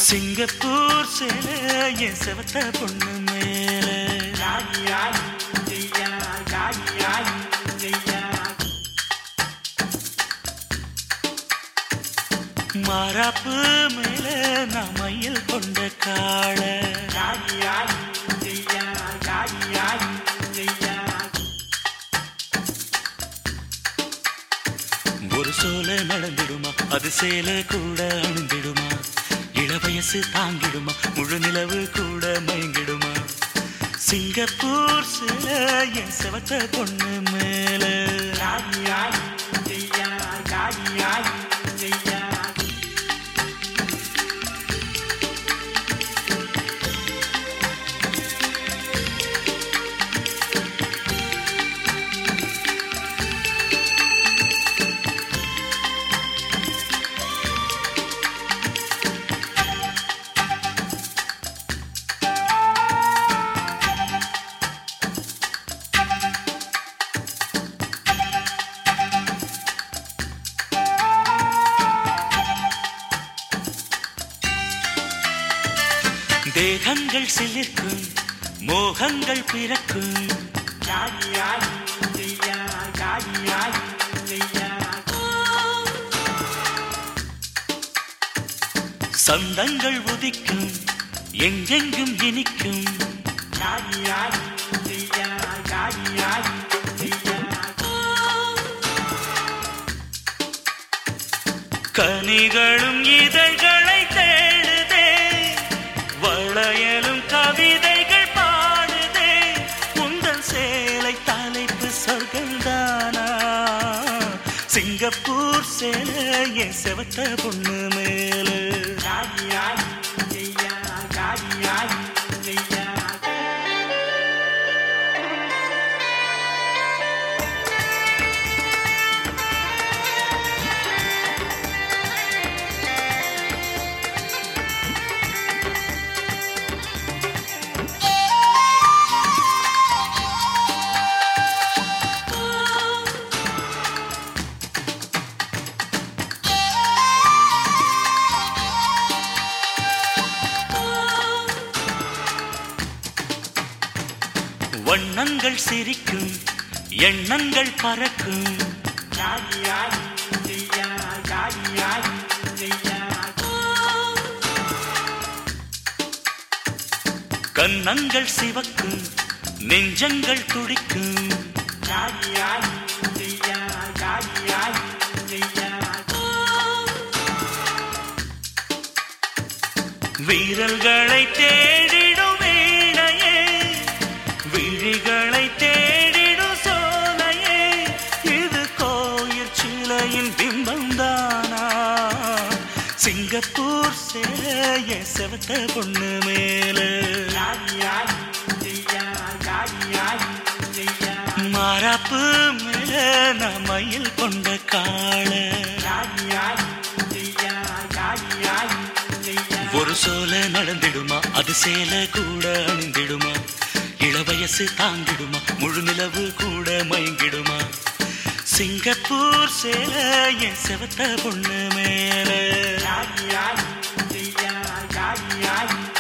Singapore சேல என் செவத்த பொண்ணு மேல மாறாப்பு மேல நான் மயில் கொண்ட காள ஒரு சோல நடந்திடுமா அது சேல கூட அணிந்திடுமா இளவயசு தாங்கிடுமா முழு நிலவு கூட மயங்கிடுமா சிங்கப்பூர் சேல என் செவத்த பொண்ணு மேல தேகங்கள் சிலிர்க்கும் மோகங்கள் பிறக்கும் சந்தங்கள் உதிக்கும் எங்கெங்கும் இனிக்கும் கனிகளும் இதழ்களை தேடுதே வளையலும் கவிதைகள் பாடுதே உங்கள் சேலை தலைப்பு சொர்க்கந்தானா சிங்கப்பூர் சேலை என் செவத்த பொண்ணு மேல வண்ணங்கள் சிரிக்கும் எண்ணங்கள் பறக்கும் கன்னங்கள் சிவக்கும் நெஞ்சங்கள் துடிக்கும் வீரல்களை தேடிடும் வீணையே விழிகளை தேடிடும் சோலையே இது கோயில் சிலையின் பிம்பம்தானா சிங்கப்பூர் சேலைய செவத்த பொண்ணு மேல மாறாப்பு மேல நான் மயில் கொண்ட காள ஒரு சோல நடந்திடுமா அது சேல கூட அணிந்திடுமா இளவயசு தாங்கிடுமா முழு நிலவு கூட மயங்கிடுமா சிங்கப்பூர் சேல என் செவத்த பொண்ணு மேல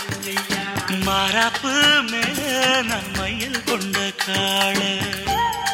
மாறாப்பு மேல நான் மயில் கொண்ட காள